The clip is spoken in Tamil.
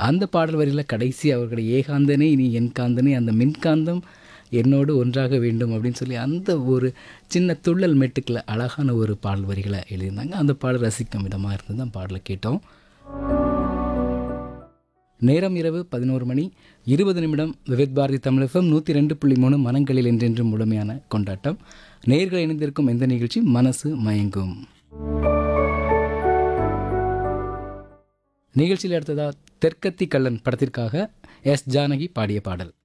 அந்த பாடல் வரியில் கடைசி அவர்களுடைய ஏகாந்தனே இனி என் காந்தனே அந்த மின்காந்தம் என்னோடு ஒன்றாக வேண்டும் அப்படின்னு சொல்லி அந்த ஒரு சின்ன துள்ளல் மெட்டுக்கில் அழகான ஒரு பாடல் வரிகளை எழுதியிருந்தாங்க அந்த பாடல் ரசிக்கும் விதமாக இருந்து தான் பாடலை கேட்டோம் நேரம் இரவு பதினோரு மணி இருபது நிமிடம் விவேத் பாரதி தமிழகம் நூற்றி ரெண்டு புள்ளி மூணு மனங்களில் என்றென்றும் முழுமையான கொண்டாட்டம் நேர்கள் இணைந்திருக்கும் எந்த நிகழ்ச்சி மனசு மயங்கும் நிகழ்ச்சியில் அடுத்ததா தெற்கத்தி கள்ளன் படத்திற்காக எஸ் ஜானகி பாடிய பாடல்